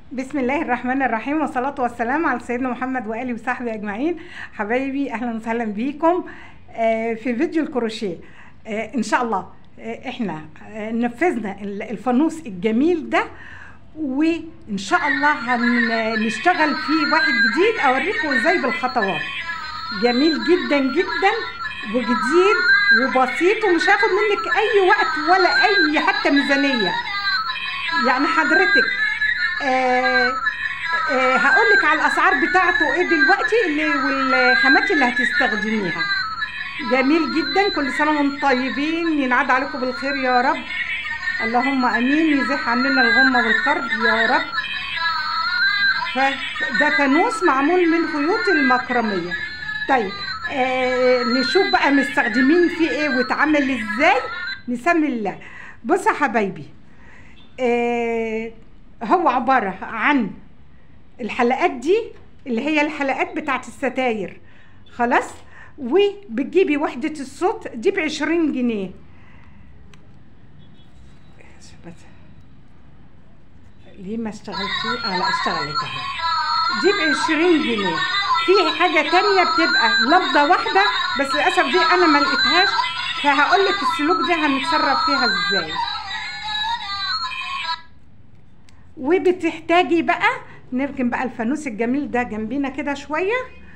بسم الله الرحمن الرحيم والصلاة والسلام على سيدنا محمد وآله وصحبه أجمعين حبايبي أهلا وسهلا بيكم آه، في فيديو الكروشيه آه، إن شاء الله آه، إحنا آه، نفذنا ال- الفانوس الجميل ده وإن شاء الله هنشتغل فيه واحد جديد أوريكم إزاي بالخطوات جميل جدا جدا وجديد وبسيط ومش هياخد منك أي وقت ولا أي حتى ميزانية يعني حضرتك آه آه هقول لك على الاسعار بتاعته ايه دلوقتي اللي والخامات اللي هتستخدميها جميل جدا كل سنه وانتم طيبين ينعاد عليكم بالخير يا رب اللهم امين يزيح عننا الغمه والكرب يا رب فده فانوس معمول من خيوط المكرميه طيب آه نشوف بقى مستخدمين فيه ايه واتعمل ازاي نسمي الله بصوا يا حبايبي آه هو عبارة عن الحلقات دي اللي هي الحلقات بتاعت الستاير خلاص وبتجيبي وحدة الصوت دي بعشرين جنيه بس. ليه ما اشتغلتي؟ اه لا اشتغلت اهي دي بعشرين جنيه في حاجة تانية بتبقى لفظة واحدة بس للأسف دي أنا ما لقيتهاش فهقول لك السلوك دي هنتصرف فيها ازاي وبتحتاجي بقى نركن بقى الفانوس الجميل ده جنبينا كده شويه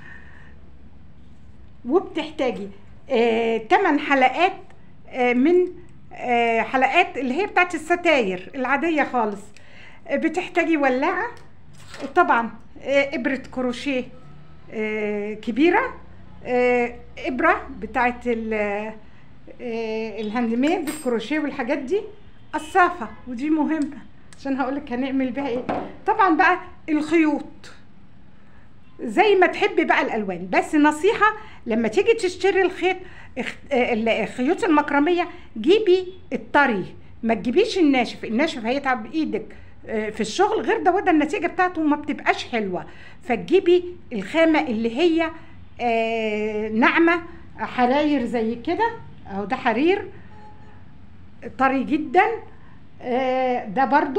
وبتحتاجي آه 8 حلقات آه من آه حلقات اللي هي بتاعت الستاير العاديه خالص آه بتحتاجي ولاعه طبعا آه ابره كروشيه آه كبيره آه ابره بتاعت ال- آه الهاند ميد الكروشيه والحاجات دي قصافه ودي مهمه عشان هقولك هنعمل بيها ايه طبعا بقى الخيوط زي ما تحبي بقى الالوان بس نصيحه لما تيجي تشتري الخيط اخ- آه، ال- الخيوط المكرميه جيبي الطري ما تجيبيش الناشف الناشف هيتعب ايدك آه، في الشغل غير ده وده النتيجه بتاعته ما بتبقاش حلوه فتجيبي الخامه اللي هي آه، ناعمه حراير زي كده اهو ده حرير طري جدا آه، ده برضو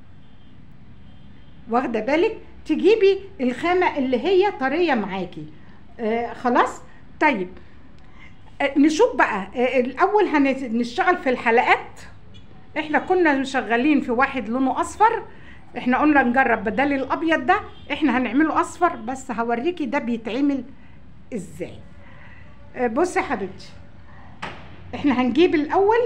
واخده بالك تجيبي الخامه اللي هي طريه معاكي آه خلاص طيب آه نشوف بقى آه الاول هنشتغل في الحلقات احنا كنا شغالين في واحد لونه اصفر احنا قلنا نجرب بدل الابيض ده احنا هنعمله اصفر بس هوريكي ده بيتعمل ازاي آه بصي يا حبيبتي احنا هنجيب الاول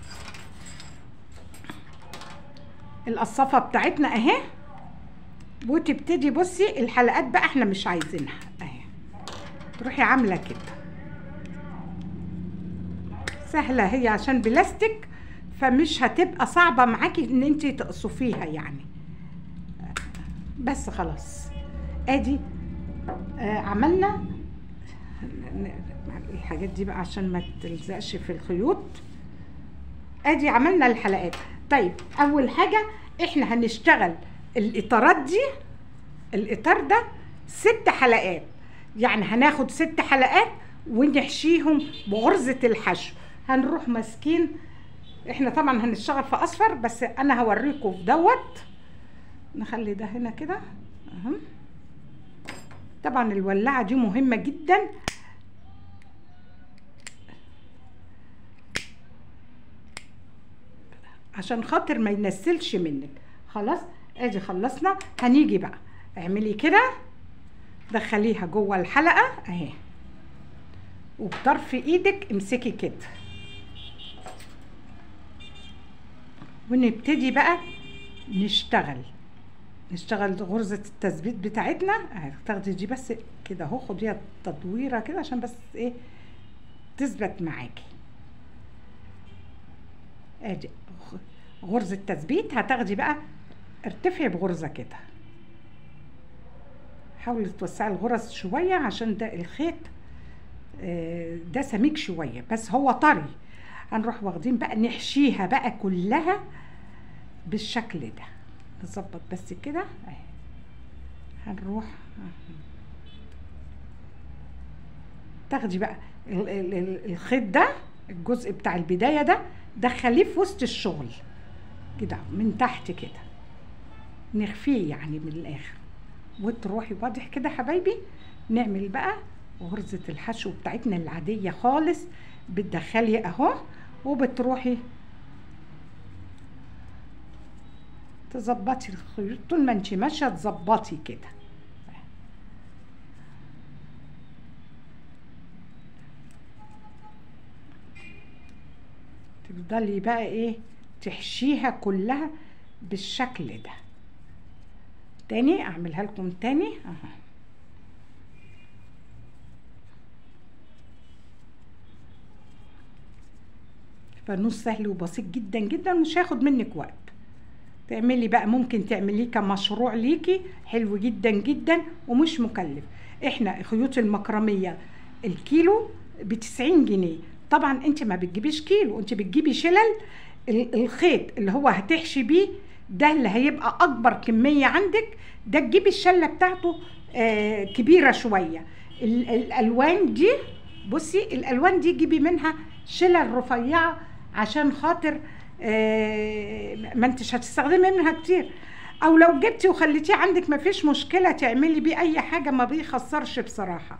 القصافه بتاعتنا اهي وتبتدي بصي الحلقات بقى احنا مش عايزينها اهي تروحي عامله كده سهله هي عشان بلاستيك فمش هتبقى صعبه معاكي ان انت تقصفيها يعني بس خلاص ادي آه عملنا الحاجات دي بقى عشان ما تلزقش في الخيوط ادي عملنا الحلقات طيب اول حاجه احنا هنشتغل الاطارات دي الاطار ده ست حلقات يعني هناخد ست حلقات ونحشيهم بغرزه الحشو هنروح ماسكين احنا طبعا هنشتغل في اصفر بس انا هوريكم في دوت نخلي ده هنا كده اهم طبعا الولاعه دي مهمه جدا عشان خاطر ما ينسلش منك خلاص ادي خلصنا هنيجي بقى اعملي كده دخليها جوه الحلقه اهي وبطرف ايدك امسكي كده ونبتدي بقى نشتغل نشتغل غرزة التثبيت بتاعتنا اهي تاخدي دي بس كده اهو خديها تدويره كده عشان بس ايه تثبت معاكي ادي غرزة تثبيت هتاخدي بقى ارتفعي بغرزة كده حاولي توسعي الغرز شوية عشان ده الخيط آه، ده سميك شوية بس هو طري هنروح واخدين بقى نحشيها بقى كلها بالشكل ده نظبط بس كده اهي هنروح تاخدي بقى ال- ال- ال- الخيط ده الجزء بتاع البداية ده دخليه في وسط الشغل كده من تحت كده نخفيه يعني من الاخر وتروحي واضح كده حبايبي نعمل بقى غرزة الحشو بتاعتنا العادية خالص بتدخلي اهو وبتروحي تظبطي الخيوط طول ما انت ماشيه تظبطي كده تفضلي بقى ايه تحشيها كلها بالشكل ده تاني اعملها لكم تاني اهو فالنص سهل وبسيط جدا جدا مش هياخد منك وقت تعملي بقى ممكن تعمليه كمشروع ليكي حلو جدا جدا ومش مكلف احنا خيوط المكرميه الكيلو ب 90 جنيه طبعا انت ما بتجيبيش كيلو انت بتجيبي شلل الخيط اللي هو هتحشي بيه ده اللي هيبقى اكبر كميه عندك ده تجيبي الشله بتاعته آه كبيره شويه الالوان دي بصي الالوان دي جيبي منها شلل رفيعه عشان خاطر آه ما انتش هتستخدمي منها كتير او لو جبتي وخليتيه عندك ما فيش مشكله تعملي بيه اي حاجه ما بيخسرش بصراحه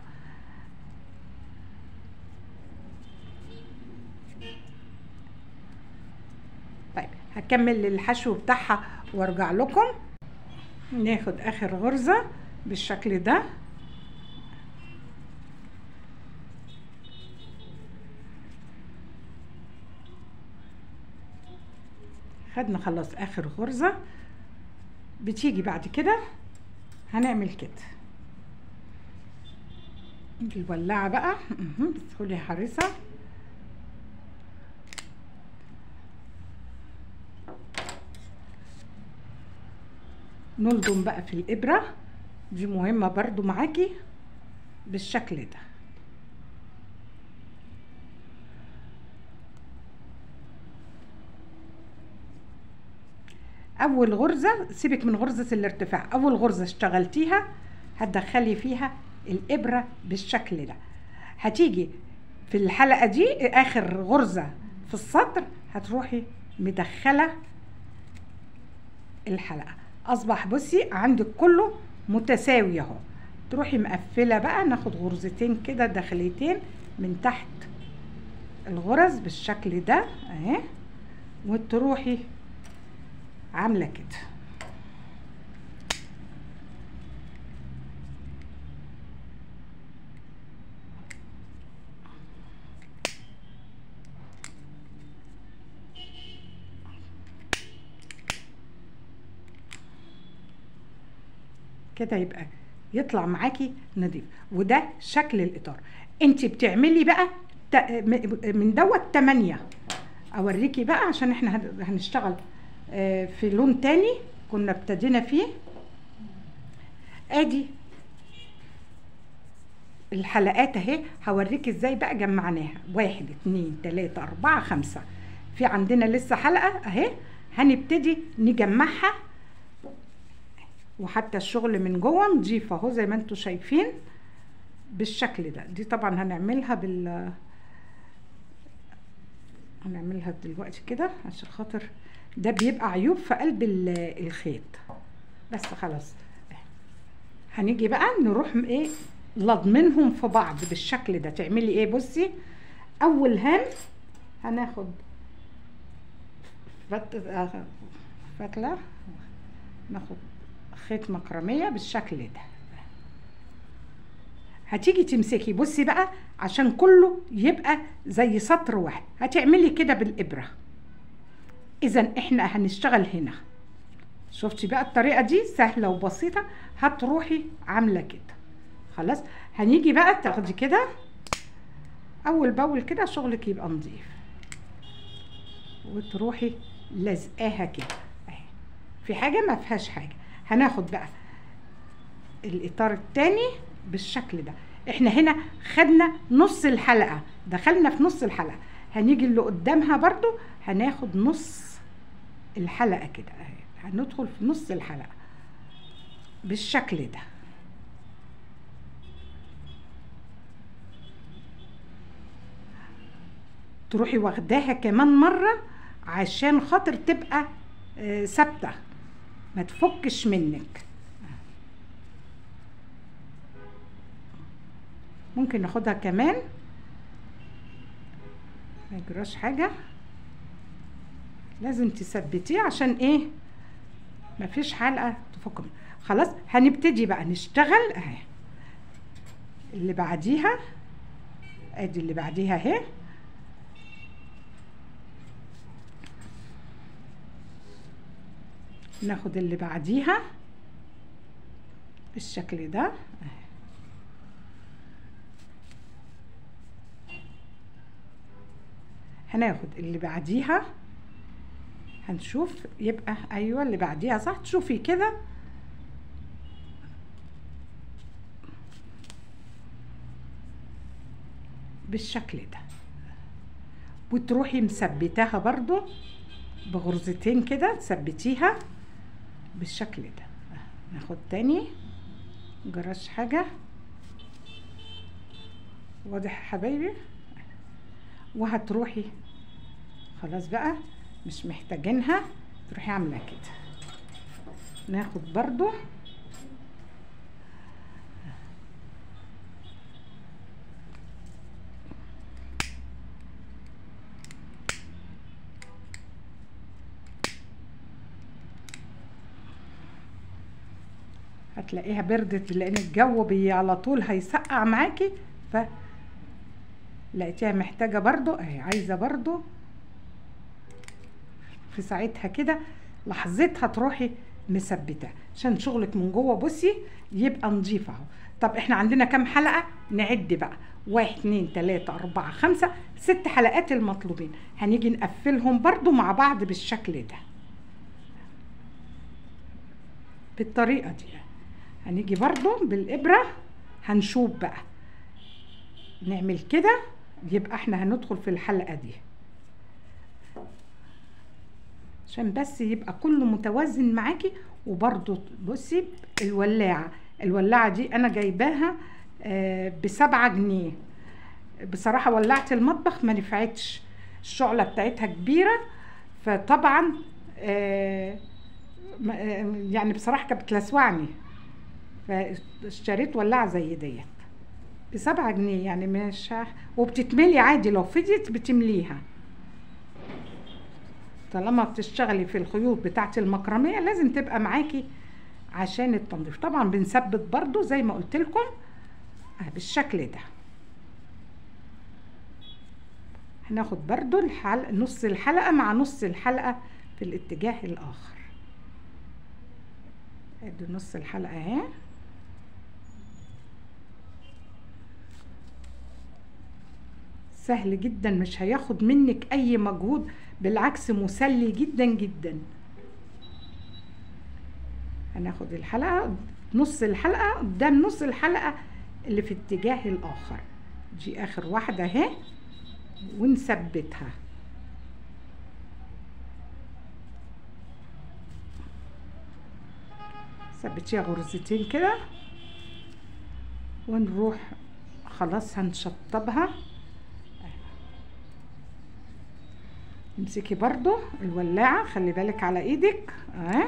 طيب هكمل الحشو بتاعها وارجع لكم ناخد اخر غرزه بالشكل ده خدنا خلاص اخر غرزة بتيجي بعد كده هنعمل كده الولاعة بقى بتدخلي حارسة نلضم بقى في الإبرة دي مهمة برضو معاكي بالشكل ده اول غرزه سيبك من غرزه الارتفاع اول غرزه اشتغلتيها هتدخلي فيها الابره بالشكل ده هتيجي في الحلقه دي اخر غرزه في السطر هتروحي مدخله الحلقه اصبح بصي عندك كله متساوي اهو تروحي مقفله بقى ناخد غرزتين كده داخليتين من تحت الغرز بالشكل ده اهي وتروحي عامله كده كده يبقى يطلع معاكي نظيف وده شكل الاطار انت بتعملي بقى من دوت 8 اوريكي بقى عشان احنا هنشتغل في لون تاني كنا ابتدينا فيه ادي الحلقات اهي هوريك ازاي بقى جمعناها واحد اتنين تلاتة اربعة خمسة في عندنا لسه حلقة اهي هنبتدي نجمعها وحتى الشغل من جوه نضيف اهو زي ما انتم شايفين بالشكل ده دي طبعا هنعملها بال هنعملها دلوقتي كده عشان خاطر ده بيبقى عيوب في قلب الخيط بس خلاص هنيجي بقى نروح ايه لضمنهم في بعض بالشكل ده تعملي ايه بصي اول هان هناخد فتله ناخد خيط مكرميه بالشكل ده هتيجي تمسكي بصي بقى عشان كله يبقى زي سطر واحد هتعملي كده بالابره اذا احنا هنشتغل هنا شفتي بقى الطريقه دي سهله وبسيطه هتروحي عامله كده خلاص هنيجي بقى تاخدي كده اول باول كده شغلك يبقى نظيف وتروحي لازقاها كده اهي في حاجه ما فيهاش حاجه هناخد بقى الاطار التاني بالشكل ده احنا هنا خدنا نص الحلقه دخلنا في نص الحلقه هنيجي اللي قدامها برضو هناخد نص الحلقه كده اهي هندخل في نص الحلقه بالشكل ده تروحي واخداها كمان مره عشان خاطر تبقى ثابته ما تفكش منك ممكن ناخدها كمان ما يجراش حاجة لازم تثبتيه عشان ايه مفيش حلقة تفك منها. خلاص هنبتدي بقى نشتغل اهي اللي بعديها ادي اللي بعديها اهي ناخد اللي بعديها بالشكل ده اهي. هناخد اللي بعديها هنشوف يبقى ايوه اللي بعديها صح تشوفي كده بالشكل ده وتروحي مثبتاها برضو بغرزتين كده تثبتيها بالشكل ده ناخد تاني مجراش حاجة واضح يا حبايبي وهتروحي خلاص بقى مش محتاجينها تروحي عاملة كده ناخد برضو هتلاقيها بردت لان الجو بي على طول هيسقع معاكي ف لقيتيها محتاجه برضو اهي عايزه برضو في ساعتها كده لحظتها تروحي مثبته عشان شغلك من جوه بصي يبقى نظيف اهو طب احنا عندنا كام حلقه نعد بقى واحد اتنين تلاته اربعه خمسه ست حلقات المطلوبين هنيجي نقفلهم برضو مع بعض بالشكل ده بالطريقه دي هنيجي برضو بالإبرة هنشوف بقى نعمل كده يبقى احنا هندخل في الحلقة دي عشان بس يبقى كله متوازن معاكي وبرضو بصي الولاعة الولاعة دي انا جايباها آه بسبعة جنيه بصراحة ولعت المطبخ ما نفعتش الشعلة بتاعتها كبيرة فطبعا آه يعني بصراحة كانت بتلسوعني فاشتريت ولاعة زي ديت بسبعة جنيه يعني مش وبتتملي عادي لو فضيت بتمليها طالما بتشتغلي في الخيوط بتاعة المكرمية لازم تبقى معاكي عشان التنظيف طبعا بنثبت برضو زي ما قلت لكم بالشكل ده هناخد برضو الحلقة نص الحلقة مع نص الحلقة في الاتجاه الآخر ادي نص الحلقة اهي سهل جدا مش هياخد منك اي مجهود بالعكس مسلي جدا جدا هناخد الحلقة نص الحلقة قدام نص الحلقة اللي في اتجاه الاخر دي اخر واحدة اهي ونثبتها ثبتيها غرزتين كده ونروح خلاص هنشطبها امسكي برضو الولاعة خلي بالك على ايدك اه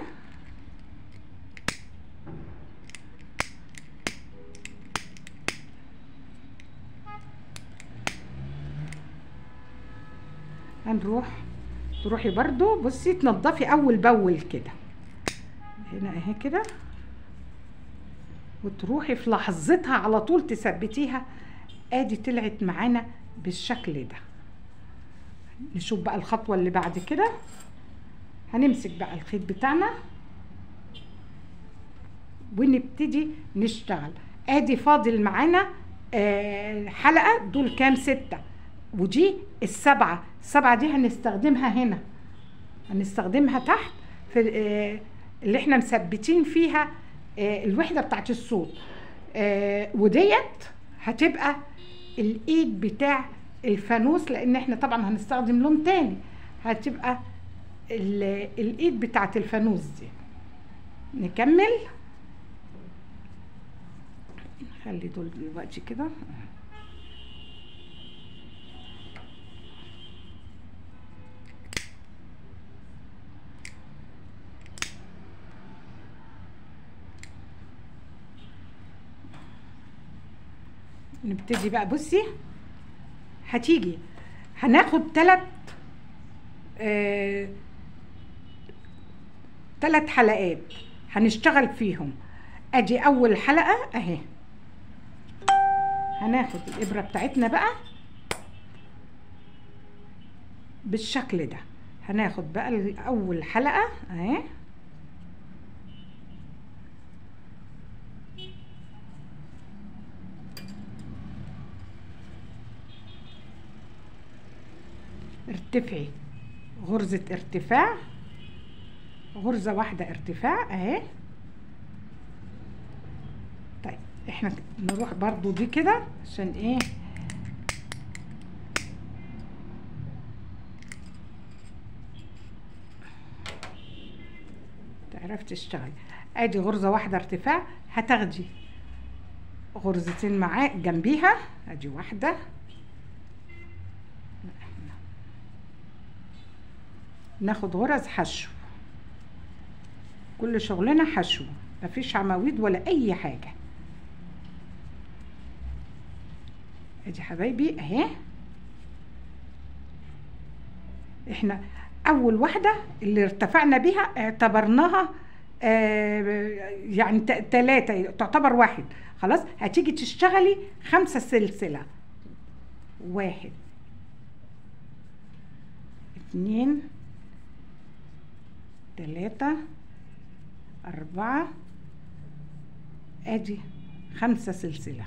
هنروح تروحي برضو بصي تنضفي اول باول كده هنا اهي كده وتروحي في لحظتها على طول تثبتيها ادي طلعت معانا بالشكل ده نشوف بقى الخطوة اللي بعد كده هنمسك بقى الخيط بتاعنا ونبتدي نشتغل ادي فاضل معانا آه حلقة دول كام ستة ودي السبعة السبعة دي هنستخدمها هنا هنستخدمها تحت في آه اللي احنا مثبتين فيها آه الوحدة بتاعت الصوت آه وديت هتبقى الايد بتاع الفانوس لان احنا طبعا هنستخدم لون تاني هتبقى الايد بتاعت الفانوس دي نكمل نخلي دول دلوقتي كده نبتدي بقى بصي هتيجي هناخد تلات آه تلات حلقات هنشتغل فيهم ادي اول حلقة اهي هناخد الابرة بتاعتنا بقى بالشكل ده هناخد بقى اول حلقة اهي ارتفعي غرزة ارتفاع غرزة واحدة ارتفاع اهي طيب احنا نروح برضو دي كده عشان ايه تعرف تشتغل ادي غرزة واحدة ارتفاع هتاخدي غرزتين معاه جنبيها ادي واحدة ناخد غرز حشو كل شغلنا حشو مفيش عواميد ولا اي حاجة ادي حبايبي اهي احنا اول واحدة اللي ارتفعنا بيها اعتبرناها آه يعني تلاتة تعتبر واحد خلاص هتيجي تشتغلي خمسة سلسلة واحد اتنين تلاتة أربعة أدي خمسة سلسلة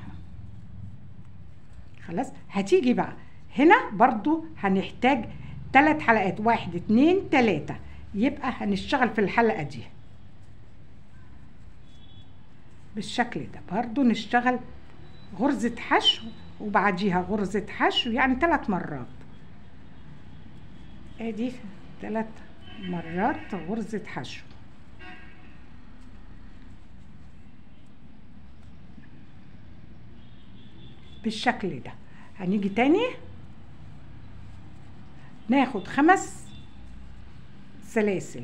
خلاص هتيجي بقى هنا برضو هنحتاج تلات حلقات واحد اتنين تلاتة يبقى هنشتغل في الحلقة دي بالشكل ده برضو نشتغل غرزة حشو وبعديها غرزة حشو يعني ثلاث مرات ادي ثلاث مرات غرزة حشو بالشكل ده هنيجي تاني ناخد خمس سلاسل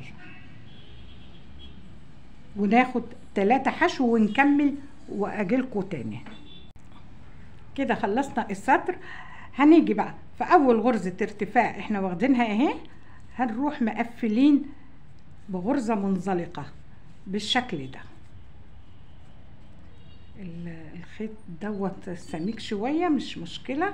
وناخد تلاتة حشو ونكمل واجيلكوا تاني كده خلصنا السطر هنيجي بقى في اول غرزة ارتفاع احنا واخدينها اهي هنروح مقفلين بغرزة منزلقة بالشكل ده الخيط دوت سميك شوية مش مشكلة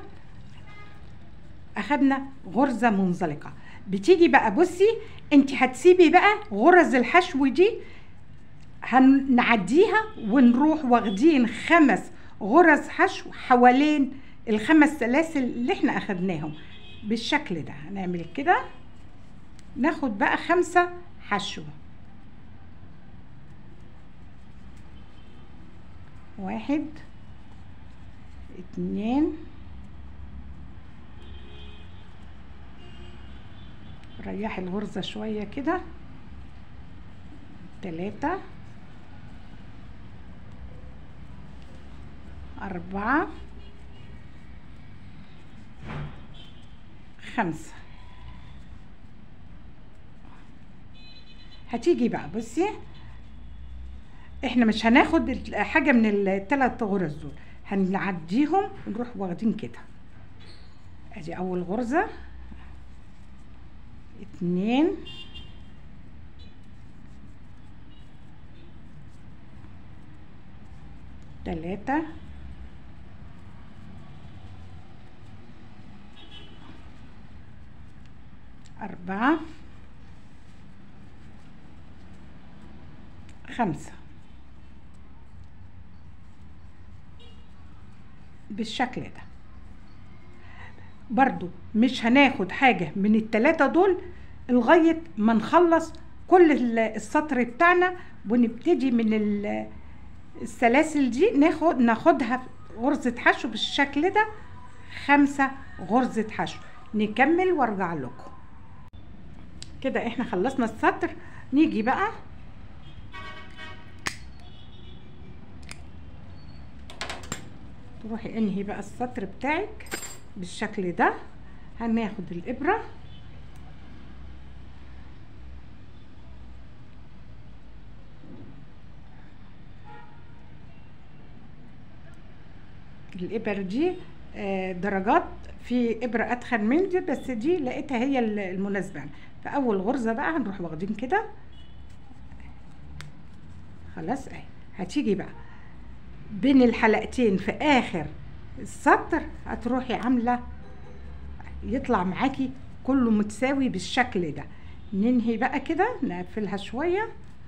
اخدنا غرزة منزلقة بتيجي بقى بصي انت هتسيبي بقى غرز الحشو دي هنعديها ونروح واخدين خمس غرز حشو حوالين الخمس سلاسل اللي احنا اخدناهم بالشكل ده هنعمل كده ناخد بقى خمسة حشو واحد اتنين ريحي الغرزة شوية كده تلاتة أربعة خمسة هتيجي بقى بصي احنا مش هناخد حاجة من الثلاث غرز دول هنعديهم ونروح واخدين كده ادي اول غرزة اتنين تلاتة أربعة خمسة بالشكل ده برضو مش هناخد حاجة من التلاتة دول لغاية ما نخلص كل السطر بتاعنا ونبتدي من السلاسل دي ناخد ناخدها غرزة حشو بالشكل ده خمسة غرزة حشو نكمل وارجع لكم كده احنا خلصنا السطر نيجي بقى تروحي انهي بقى السطر بتاعك بالشكل ده هناخد الابره الابر دي آه، درجات في ابره اتخن من دي بس دي لقيتها هي ال- المناسبه في اول غرزه بقى هنروح واخدين كده خلاص اهي هتيجي بقى بين الحلقتين في اخر السطر هتروحي عامله يطلع معاكي كله متساوي بالشكل ده ننهي بقى كده نقفلها شويه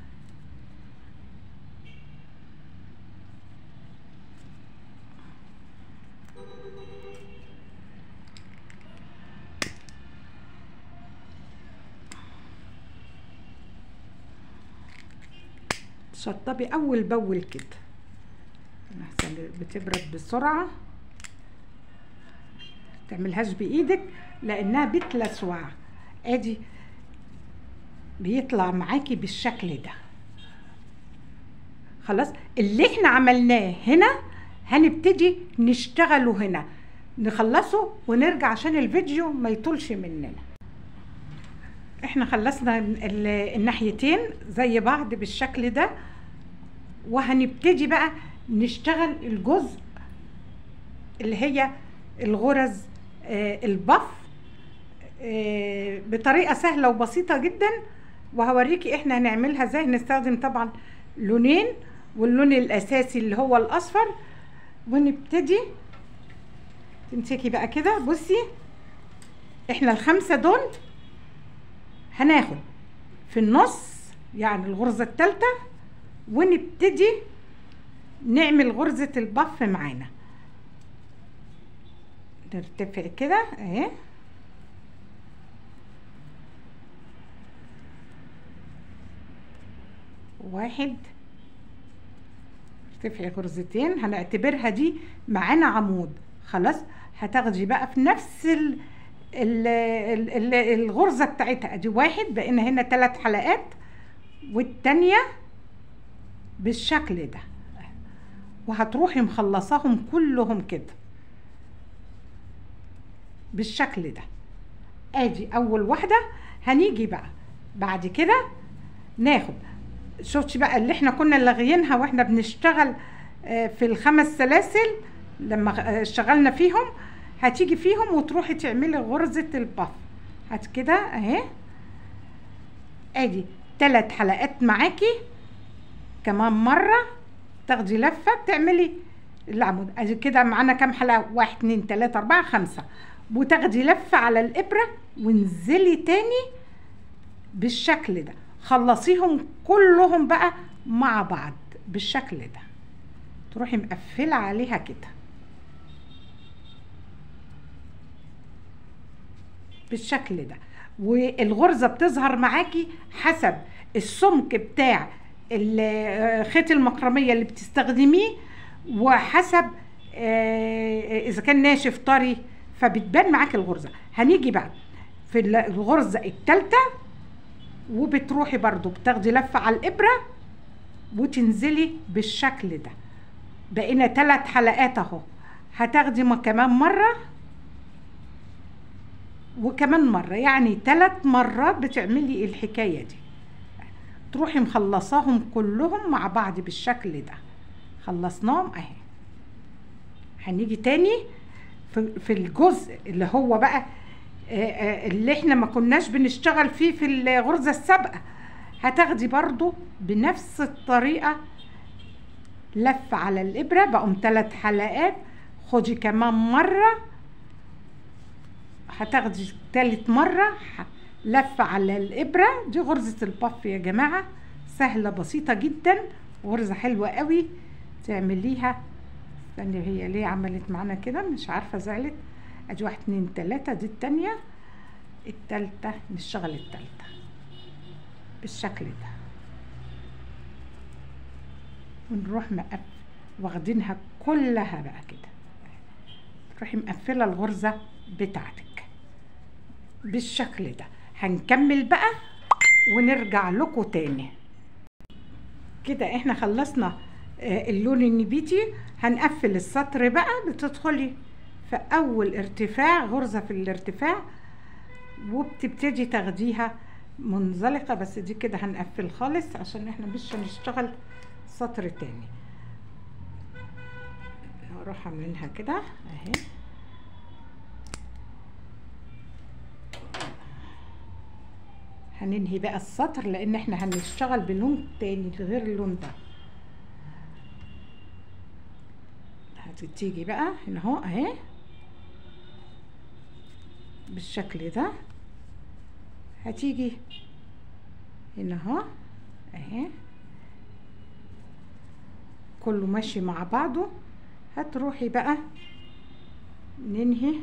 شطبي اول باول كده احسن بتبرد بسرعه تعملهاش بايدك لانها بتلسوع ادي بيطلع معاكي بالشكل ده خلاص اللي احنا عملناه هنا هنبتدي نشتغله هنا نخلصه ونرجع عشان الفيديو ما يطولش مننا احنا خلصنا ال- الناحيتين زي بعض بالشكل ده وهنبتدي بقى نشتغل الجزء اللي هي الغرز آه، البف آه، بطريقة سهلة وبسيطة جدا وهوريكي احنا هنعملها ازاي هنستخدم طبعا لونين واللون الاساسي اللي هو الاصفر ونبتدي تمسكي بقى كده بصي احنا الخمسة دول هناخد في النص يعني الغرزة التالتة ونبتدي نعمل غرزة البف معانا نرتفع كده اهي واحد ارتفعي غرزتين هنعتبرها دي معانا عمود خلاص هتاخدي بقى في نفس ال ال ال ال الغرزة بتاعتها ادي واحد بقينا هنا ثلاث حلقات والتانية بالشكل ده وهتروحي مخلصاهم كلهم كده بالشكل ده ادي اول واحدة هنيجي بقى بعد كده ناخد شفتي بقى اللي احنا كنا لاغيينها واحنا بنشتغل آه، في الخمس سلاسل لما آه، اشتغلنا فيهم هتيجي فيهم وتروحي تعملي غرزة البف هات كده اهي ادي ثلاث حلقات معاكي كمان مرة تاخدي لفة تعملي العمود ادي كده معانا كام حلقة واحد اتنين تلاتة اربعة خمسة وتاخدي لفة على الابرة وانزلي تاني بالشكل ده خلصيهم كلهم بقى مع بعض بالشكل ده تروحي مقفلة عليها كده بالشكل ده والغرزة بتظهر معاكي حسب السمك بتاع ال- خيط المكرمية اللي بتستخدميه وحسب آه، اذا كان ناشف طري فبتبان معاكي الغرزة هنيجي بقى في الغرزة التالتة وبتروحي برضو بتاخدي لفة على الإبرة وتنزلي بالشكل ده بقينا ثلاث حلقات اهو هتاخدي م- كمان مرة وكمان مرة يعني ثلاث مرات بتعملي الحكاية دي تروحي مخلصاهم كلهم مع بعض بالشكل ده خلصناهم اهي هنيجي تاني في في الجزء اللي هو بقى آه، آه، اللي احنا ما كناش بنشتغل فيه في الغرزة السابقة هتاخدي برضو بنفس الطريقة لف على الإبرة بقوم ثلاث حلقات خدي كمان مرة هتاخدي تالت مرة ح- لف على الإبرة دي غرزة البف يا جماعة سهلة بسيطة جدا غرزة حلوة قوي تعمليها استني هي ليه عملت معانا كده مش عارفة زعلت ادي واحد اتنين تلاتة دي التانية التالتة نشتغل التالتة بالشكل ده ونروح مقف واخدينها كلها بقى كده تروحي مقفلة الغرزة بتاعتك بالشكل ده هنكمل بقى ونرجع لكم تاني كده احنا خلصنا آه، اللون النبيتي هنقفل السطر بقى بتدخلي في اول ارتفاع غرزة في الارتفاع وبتبتدي تاخديها منزلقة بس دي كده هنقفل خالص عشان احنا مش هنشتغل سطر تاني واروح عاملينها كده اهي هننهي بقى السطر لان احنا هنشتغل بلون تاني غير اللون ده هتيجي بقى هنا اهو اهي بالشكل ده هتيجي هنا اهو اهي كله ماشي مع بعضه هتروحي بقى ننهي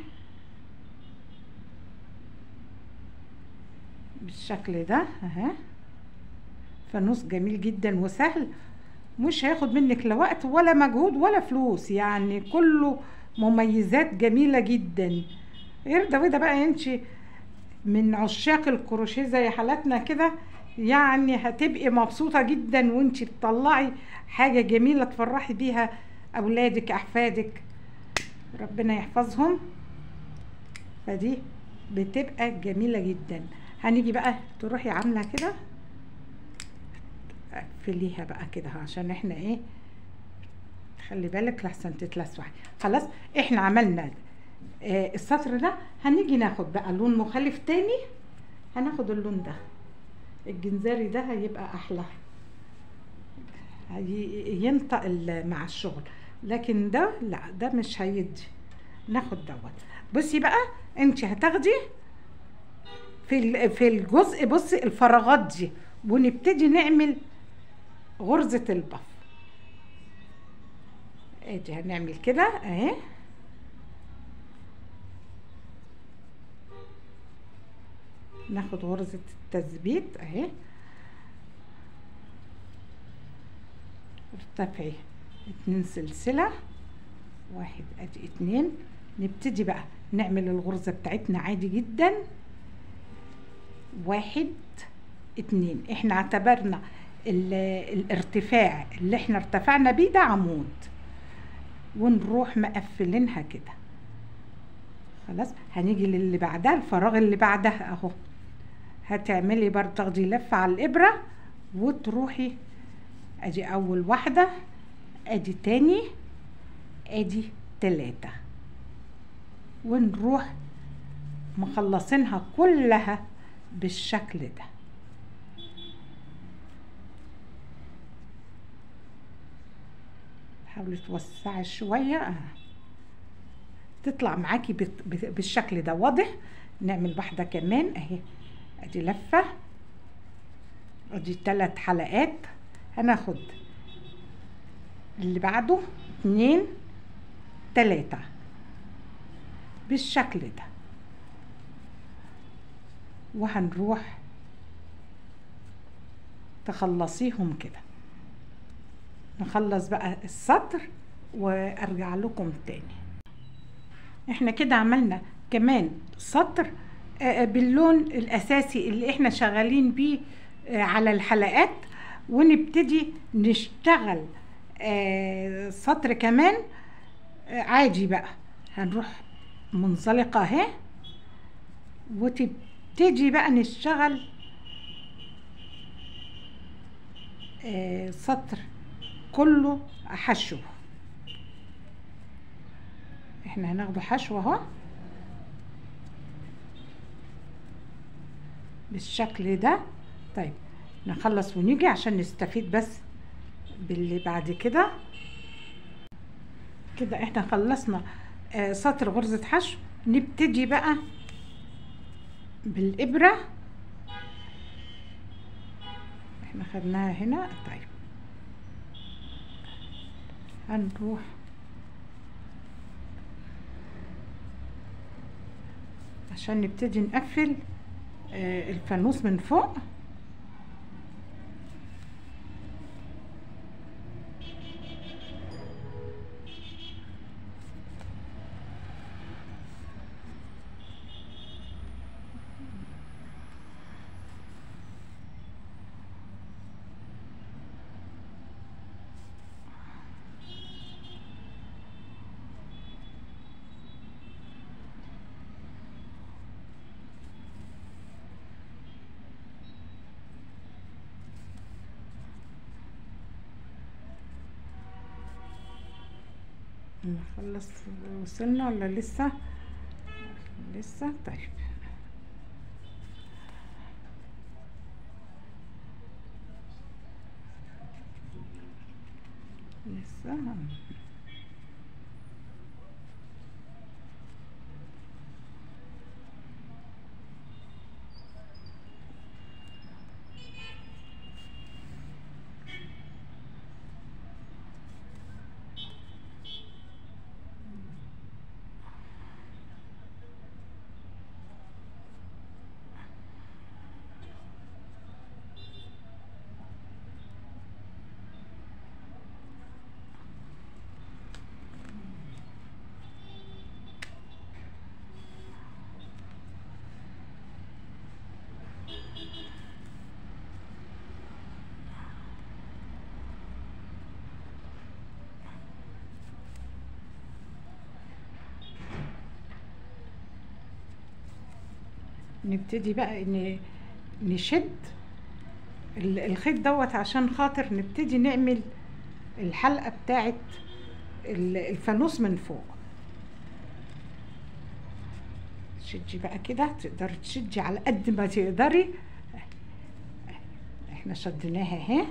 بالشكل ده اهي فانوس جميل جدا وسهل مش هياخد منك لا وقت ولا مجهود ولا فلوس يعني كله مميزات جميلة جدا غير ده وده بقى انت من عشاق الكروشيه زي حالاتنا كده يعني هتبقي مبسوطة جدا وانت بتطلعي حاجة جميلة تفرحي بيها أولادك أحفادك ربنا يحفظهم فدي بتبقى جميلة جدا هنيجي بقى تروحي عاملة كده اقفليها بقى كده عشان احنا ايه خلي بالك لحسن تتلسوح خلاص احنا عملنا آه السطر ده هنيجي ناخد بقى لون مخالف تاني هناخد اللون ده الجنزاري ده هيبقى احلى ينطق مع الشغل لكن ده لا ده مش هيدي ناخد دوت بصي بقى انت هتاخدي في في الجزء بصي الفراغات دي ونبتدي نعمل غرزة البف ادي هنعمل كده اهي ناخد غرزة التثبيت اهي ارتفعي اتنين سلسلة واحد ادي اتنين نبتدي بقى نعمل الغرزة بتاعتنا عادي جدا واحد اتنين احنا اعتبرنا الارتفاع اللي احنا ارتفعنا بيه ده عمود ونروح مقفلينها كده خلاص هنيجي للي بعدها الفراغ اللي بعدها اهو هتعملي برضه تاخدي لفه على الابره وتروحي ادي اول واحده ادي تاني ادي تلاته ونروح مخلصينها كلها بالشكل ده حاولي توسعي شويه آه. تطلع معاكي بالشكل ده واضح نعمل واحده كمان اهي ادي لفه ادي ثلاث حلقات هناخد اللي بعده اتنين تلاتة بالشكل ده وهنروح تخلصيهم كده نخلص بقى السطر وارجع لكم تاني احنا كده عملنا كمان سطر باللون الاساسي اللي احنا شغالين بيه على الحلقات ونبتدي نشتغل سطر كمان عادي بقى هنروح منزلقة اهي وتبتدي بقى نشتغل سطر كله حشو احنا هناخده حشو اهو بالشكل ده طيب نخلص ونيجي عشان نستفيد بس باللي بعد كده كده احنا خلصنا آه سطر غرزة حشو نبتدي بقى بالإبرة احنا خدناها هنا طيب هنروح عشان نبتدي نقفل آه الفانوس من فوق نخلص وصلنا ولا لسه لسه طيب لسه نبتدي بقى ان نشد ال- الخيط دوت عشان خاطر نبتدي نعمل الحلقة بتاعت ال- الفانوس من فوق شدي بقى كده تقدري تشدي على قد ما تقدري احنا شديناها اهي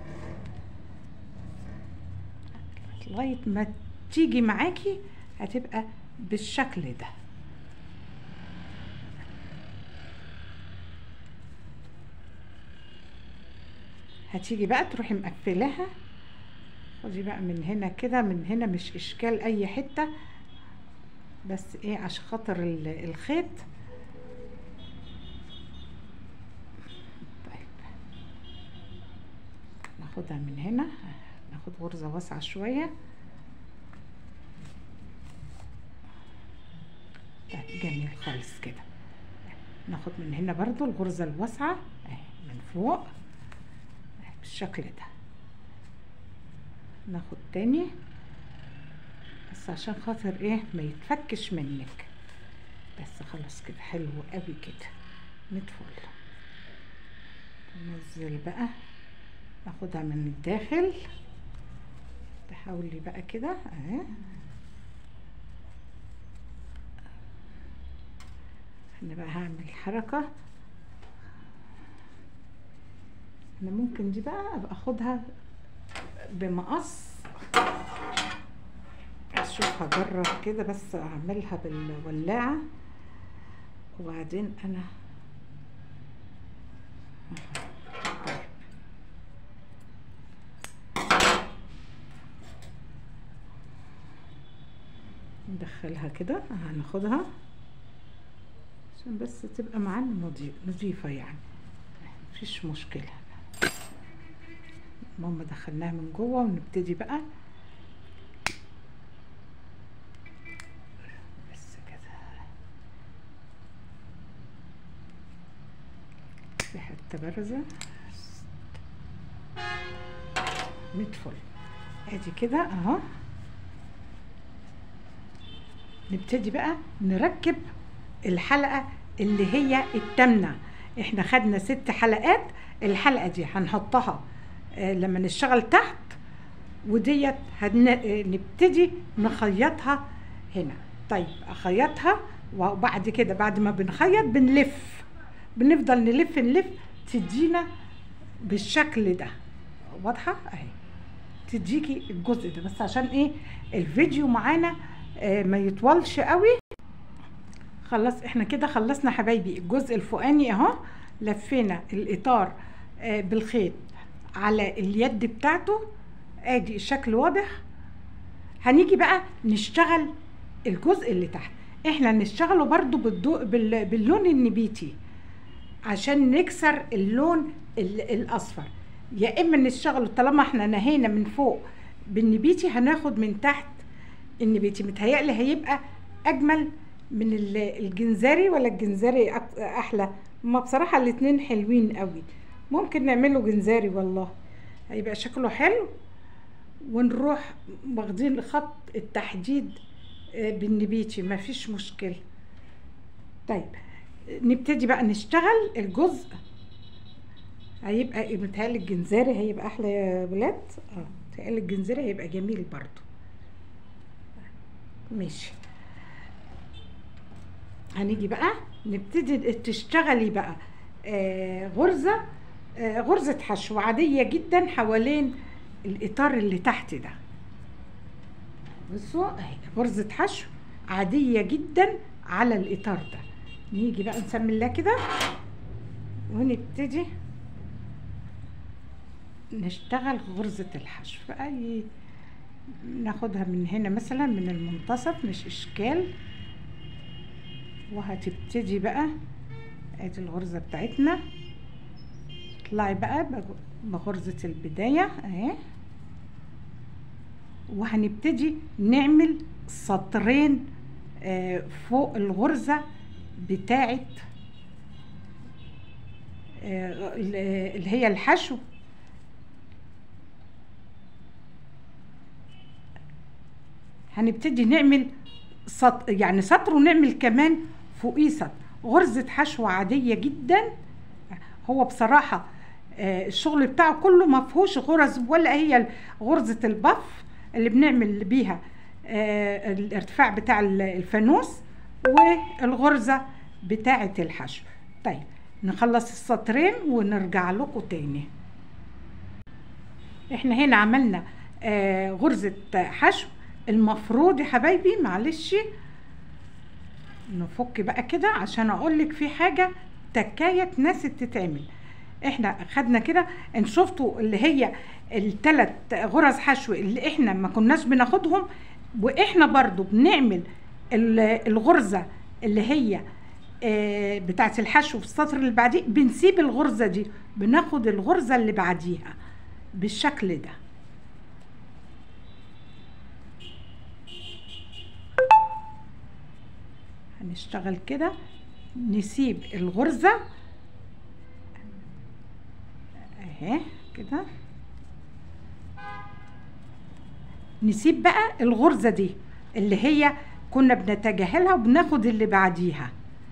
لغاية ما تيجي معاكي هتبقى بالشكل ده هتيجي بقى تروحي مقفلاها خدي بقى من هنا كده من هنا مش اشكال اي حته بس ايه عشان خاطر ال- الخيط طيب ناخدها من هنا ناخد غرزه واسعه شويه طيب جميل خالص كده ناخد من هنا برضو الغرزه الواسعه اهي من فوق بالشكل ده ناخد تاني بس عشان خاطر ايه ما يتفكش منك بس خلاص كده حلو قوي كده ندخل ننزل بقى ناخدها من الداخل تحاولي بقى كده اهي انا بقى هعمل حركه انا ممكن دي بقى ابقى اخدها بمقص اشوف هجرب كده بس اعملها بالولاعة وبعدين انا طيب. ندخلها كده هناخدها عشان بس تبقى معانا نضي- نضيفة يعني مفيش مشكلة ماما دخلناها من جوه ونبتدي بقى بس كده في حتة بارزة ندخل ادي كده اهو نبتدي بقى نركب الحلقة اللي هي التامنة احنا خدنا ست حلقات الحلقة دي هنحطها آه، لما نشتغل تحت وديت هنبتدي نخيطها هنا طيب اخيطها وبعد كده بعد ما بنخيط بنلف بنفضل نلف نلف تدينا بالشكل ده واضحة اهي تديكي الجزء ده بس عشان ايه الفيديو معانا آه، ما يطولش قوي خلاص احنا كده خلصنا حبايبي الجزء الفوقاني اهو لفينا الاطار آه، بالخيط على اليد بتاعته ادي الشكل واضح هنيجي بقى نشتغل الجزء اللي تحت احنا نشتغله برضو بالضوء بال- باللون النبيتي عشان نكسر اللون ال- الاصفر يا اما نشتغله طالما احنا نهينا من فوق بالنبيتي هناخد من تحت النبيتي متهيألي هيبقى اجمل من ال- الجنزاري ولا الجنزاري أك- احلى ما بصراحة الاتنين حلوين قوي ممكن نعمله جنزاري والله هيبقى شكله حلو ونروح واخدين خط التحديد آه، بالنبيتي مفيش مشكلة طيب نبتدي بقى نشتغل الجزء هيبقى متهيألي الجنزاري هيبقى احلى يا ولاد اه متهيألي الجنزاري هيبقى جميل برضو ماشي هنيجي بقى نبتدي تشتغلي بقى آه غرزة آه غرزة حشو عادية جدا حوالين الإطار اللي تحت ده بصوا اهي غرزة حشو عادية جدا على الإطار ده نيجي بقى نسمي الله كده ونبتدي نشتغل غرزة الحشو أي ناخدها من هنا مثلا من المنتصف مش إشكال وهتبتدي بقى ادي الغرزة بتاعتنا اطلعي بقى بغرزة البداية اهي وهنبتدي نعمل سطرين آه فوق الغرزة بتاعت آه اللي هي الحشو هنبتدي نعمل سطر يعني سطر ونعمل كمان فوقيه سطر غرزة حشو عادية جدا هو بصراحة آه الشغل بتاعه كله ما فيهوش غرز ولا هي غرزة البف اللي بنعمل بيها آه الارتفاع بتاع الفانوس والغرزة بتاعة الحشو طيب نخلص السطرين ونرجع لكم تاني احنا هنا عملنا آه غرزة حشو المفروض يا حبايبي معلش نفك بقى كده عشان اقول لك في حاجه تكايه ناس تتعمل احنا خدنا كده ان شفتوا اللي هي الثلاث غرز حشو اللي احنا ما كناش بناخدهم واحنا برضو بنعمل الغرزه اللي هي بتاعت الحشو في السطر اللي بعديه بنسيب الغرزه دي بناخد الغرزه اللي بعديها بالشكل ده هنشتغل كده نسيب الغرزة اهي كده نسيب بقى الغرزة دي اللي هي كنا بنتجاهلها وبناخد اللي بعديها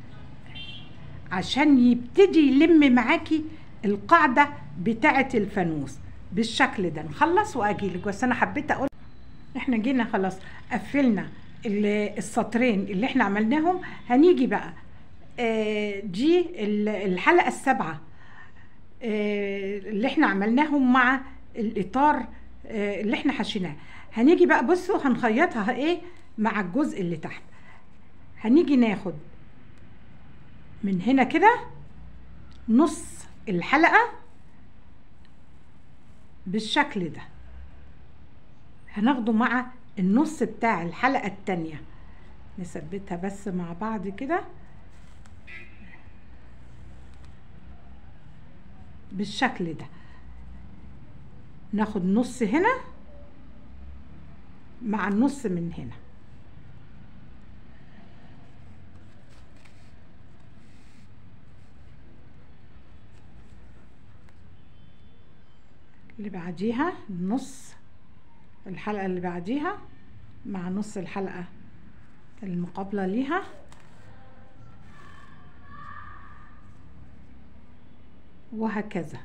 عشان يبتدي يلم معاكي القاعدة بتاعة الفانوس بالشكل ده نخلص واجيلك بس انا حبيت اقول احنا جينا خلاص قفلنا السطرين اللي احنا عملناهم هنيجي بقى آه دي الحلقة السابعة آه اللي احنا عملناهم مع الاطار آه اللي احنا حشيناه هنيجي بقى بصوا هنخيطها ايه مع الجزء اللي تحت هنيجي ناخد من هنا كده نص الحلقة بالشكل ده هناخده مع النص بتاع الحلقة التانية نثبتها بس مع بعض كده بالشكل ده ناخد نص هنا مع النص من هنا اللي بعديها نص الحلقة اللي بعديها مع نص الحلقة المقابلة ليها وهكذا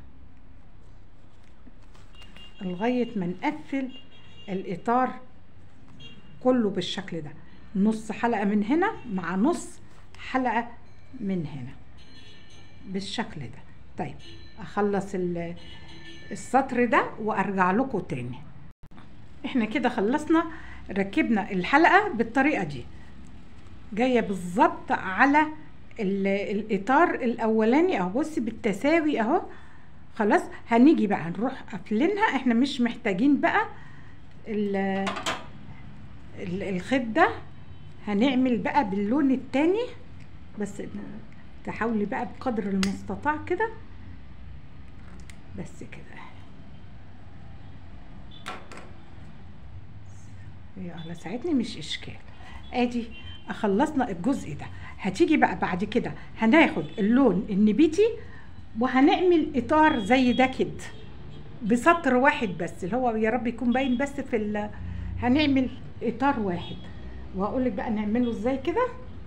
لغاية ما نقفل الإطار كله بالشكل ده نص حلقة من هنا مع نص حلقة من هنا بالشكل ده طيب أخلص السطر ده وأرجع لكم تاني احنا كده خلصنا ركبنا الحلقة بالطريقة دي جاية بالظبط على الاطار الاولاني اهو بصي بالتساوي اهو خلاص هنيجي بقى نروح قافلينها احنا مش محتاجين بقى الخيط ده هنعمل بقى باللون التاني بس تحاولي بقى بقدر المستطاع كده بس كده يلا ساعدني مش اشكال ادي خلصنا الجزء ده هتيجي بقى بعد كده هناخد اللون النبيتي وهنعمل اطار زي ده كده بسطر واحد بس اللي هو يا رب يكون باين بس في ال... هنعمل اطار واحد وهقول لك بقى نعمله ازاي كده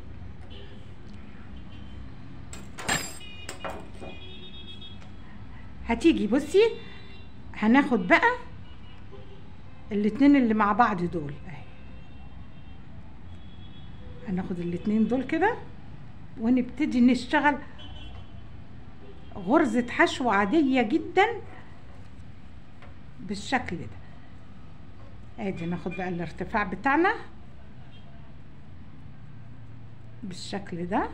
هتيجي بصي هناخد بقى الاتنين اللي مع بعض دول اهي هناخد الاتنين دول كده ونبتدي نشتغل غرزة حشو عادية جدا بالشكل ده ادي ناخد بقى الارتفاع بتاعنا بالشكل ده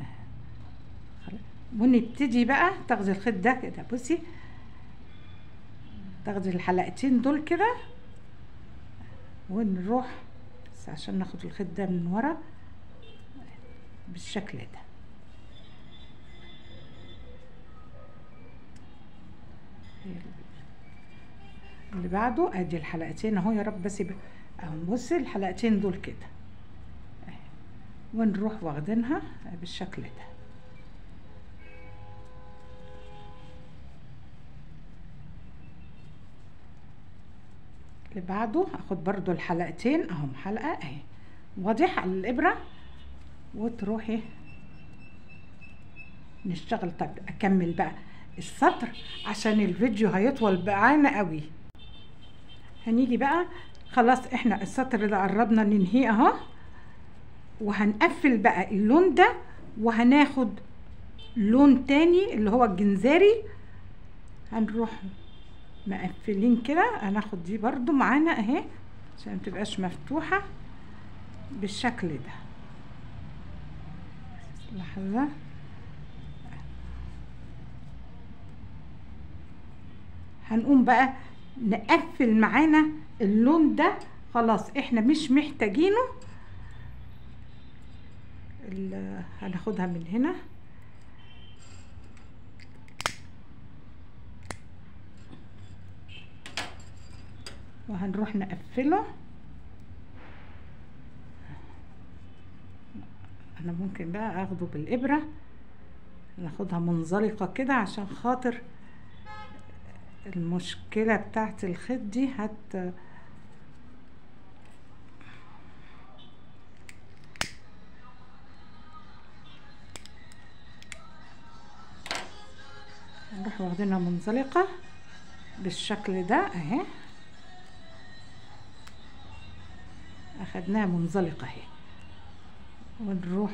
ونبتدي بقى تاخدي الخيط ده كده بصي تاخدي الحلقتين دول كده ونروح بس عشان ناخد الخيط ده من ورا بالشكل ده اللي بعده ادي الحلقتين اهو يا رب بس يبقى اهو بصي الحلقتين دول كده أهي. ونروح واخدينها بالشكل ده اللي بعده اخد برضو الحلقتين اهم حلقة اهي واضح على الابرة وتروحي نشتغل طب اكمل بقى السطر عشان الفيديو هيطول معانا قوي هنيجي بقى خلاص احنا السطر ده قربنا ننهيه اهو وهنقفل بقى اللون ده وهناخد لون تاني اللي هو الجنزاري هنروح مقفلين كده هناخد دي برضو معانا اهي عشان متبقاش مفتوحة بالشكل ده لحظة هنقوم بقى نقفل معانا اللون ده خلاص احنا مش محتاجينه هناخدها من هنا وهنروح نقفله انا ممكن بقى اخده بالابرة ناخدها منزلقة كده عشان خاطر المشكلة بتاعت الخيط دي هت نروح واخدينها منزلقة بالشكل ده اهي اخدناها منزلقة اهي ونروح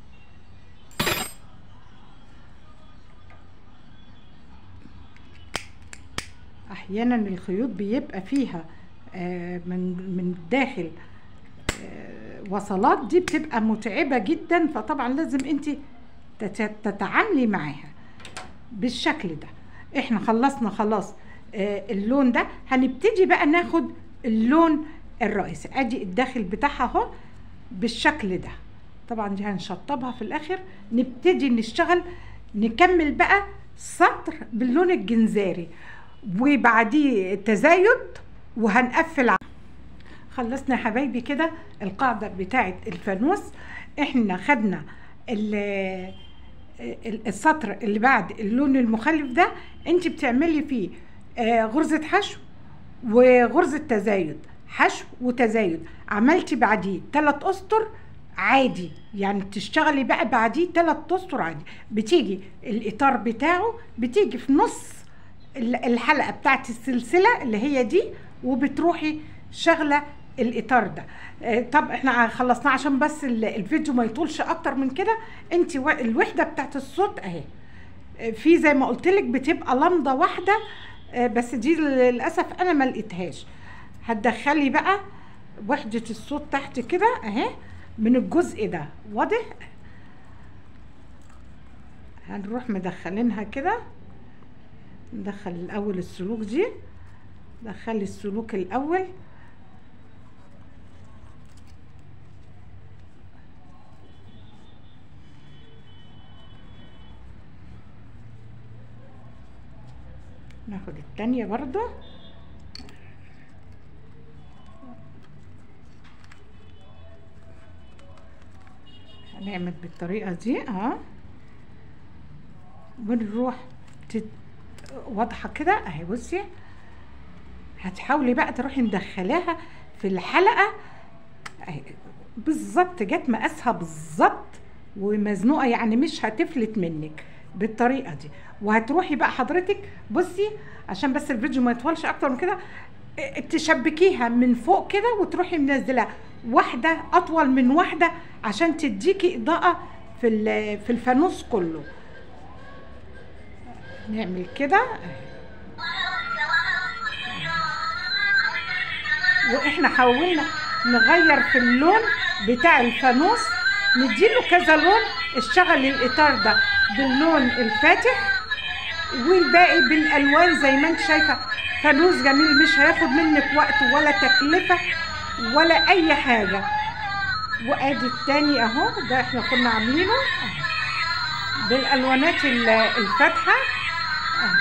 احيانا الخيوط بيبقى فيها آه، من من الداخل آه، وصلات دي بتبقى متعبة جدا فطبعا لازم انت تت- تتعاملي معاها بالشكل ده احنا خلصنا خلاص آه، اللون ده هنبتدي بقى ناخد اللون الرئيسي ادي الداخل بتاعها اهو بالشكل ده طبعا دي هنشطبها في الاخر نبتدي نشتغل نكمل بقى سطر باللون الجنزاري وبعديه تزايد وهنقفل ع- خلصنا يا حبايبي كده القاعدة بتاعت الفانوس احنا خدنا ال- ال- السطر اللي بعد اللون المخلف ده انت بتعملي فيه آه، غرزة حشو وغرزة تزايد حشو وتزايد عملتي بعديه تلات اسطر عادي يعني تشتغلي بقى بعديه تلات اسطر عادي بتيجي الاطار بتاعه بتيجي في نص ال- الحلقه بتاعت السلسله اللي هي دي وبتروحي شغله الاطار ده آه، طب احنا خلصناه عشان بس ال- الفيديو ما يطولش اكتر من كده انت الوحده بتاعت الصوت اهي آه، في زي ما قلت لك بتبقى لمضه واحده آه، بس دي للاسف انا ما لقيتهاش هتدخلي بقى وحده الصوت تحت كده اهي من الجزء ده واضح هنروح مدخلينها كده ندخل الاول السلوك دي دخلي السلوك الاول ناخد التانية برضو هنعمل بالطريقة دي اه ونروح تت... واضحة كده اهي بصي هتحاولي بقى تروحي مدخلاها في الحلقة اهي بالظبط جت مقاسها بالظبط ومزنوقة يعني مش هتفلت منك بالطريقة دي وهتروحي بقى حضرتك بصي عشان بس الفيديو ما يطولش اكتر من كده اه، تشبكيها من فوق كده وتروحي منزلها واحده اطول من واحده عشان تديكي اضاءه في ال- في الفانوس كله نعمل كده واحنا حاولنا نغير في اللون بتاع الفانوس نديله كذا لون اشتغل الاطار ده باللون الفاتح والباقي بالالوان زي ما انت شايفه فانوس جميل مش هياخد منك وقت ولا تكلفه ولا اي حاجه وادي التاني اهو ده احنا كنا عاملينه بالالوانات ال- الفاتحه أهو.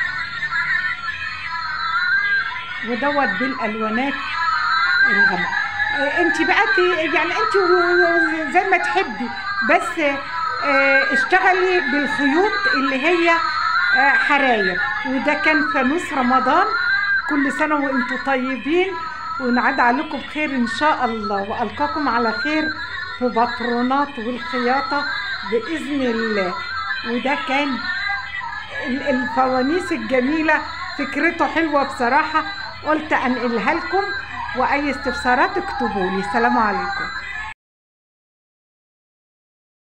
ودوت بالالوانات الغامقه انت بقى ت- يعني انت و- زي ما تحبي بس آه، اشتغلي بالخيوط اللي هي آه، حراير وده كان فانوس رمضان كل سنه وانتم طيبين ونعد عليكم بخير ان شاء الله والقاكم على خير في بطرونات والخياطه باذن الله وده كان ال- الفوانيس الجميلة فكرته حلوة بصراحة قلت أنقلها لكم وأي استفسارات اكتبوا لي سلام عليكم